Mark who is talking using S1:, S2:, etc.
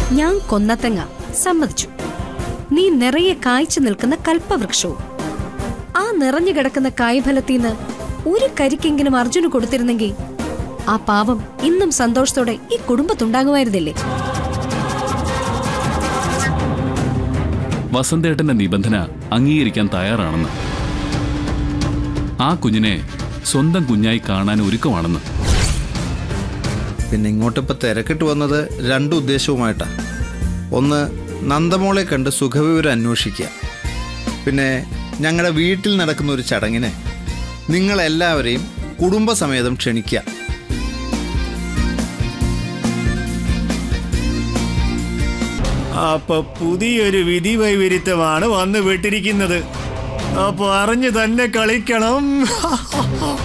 S1: ഞാൻ കൊന്നത്തെങ്ങ സമ്മതിച്ചു നീ നിറയെ കായ്ച്ചു നിൽക്കുന്ന കൽപ്പവൃക്ഷവും ആ നിറഞ്ഞു കിടക്കുന്ന കായ്ഫലത്തിന്ന് ഒരു കരിക്കെങ്കിലും അർജുന് കൊടുത്തിരുന്നെങ്കിൽ ആ പാവം ഇന്നും സന്തോഷത്തോടെ ഈ കുടുംബത്തുണ്ടാകുമായിരുന്നില്ലേ
S2: വസന്തേട്ടന്റെ നിബന്ധന അംഗീകരിക്കാൻ തയ്യാറാണെന്ന് ആ കുഞ്ഞിനെ സ്വന്തം കുഞ്ഞായി കാണാൻ ഒരുക്കമാണെന്ന്
S3: പിന്നെ ഇങ്ങോട്ടിപ്പോൾ തിരക്കിട്ട് വന്നത് രണ്ട് ഉദ്ദേശവുമായിട്ടാ ഒന്ന് നന്ദമോളെ കണ്ട് സുഖവിവരം അന്വേഷിക്കുക പിന്നെ ഞങ്ങളുടെ വീട്ടിൽ നടക്കുന്ന ഒരു ചടങ്ങിന് നിങ്ങളെല്ലാവരെയും കുടുംബസമേതം ക്ഷണിക്കുക
S4: അപ്പൊ പുതിയൊരു വിധി വൈപരീത്യമാണ് വന്നു വിട്ടിരിക്കുന്നത് അപ്പൊ അറിഞ്ഞു തന്നെ കളിക്കണം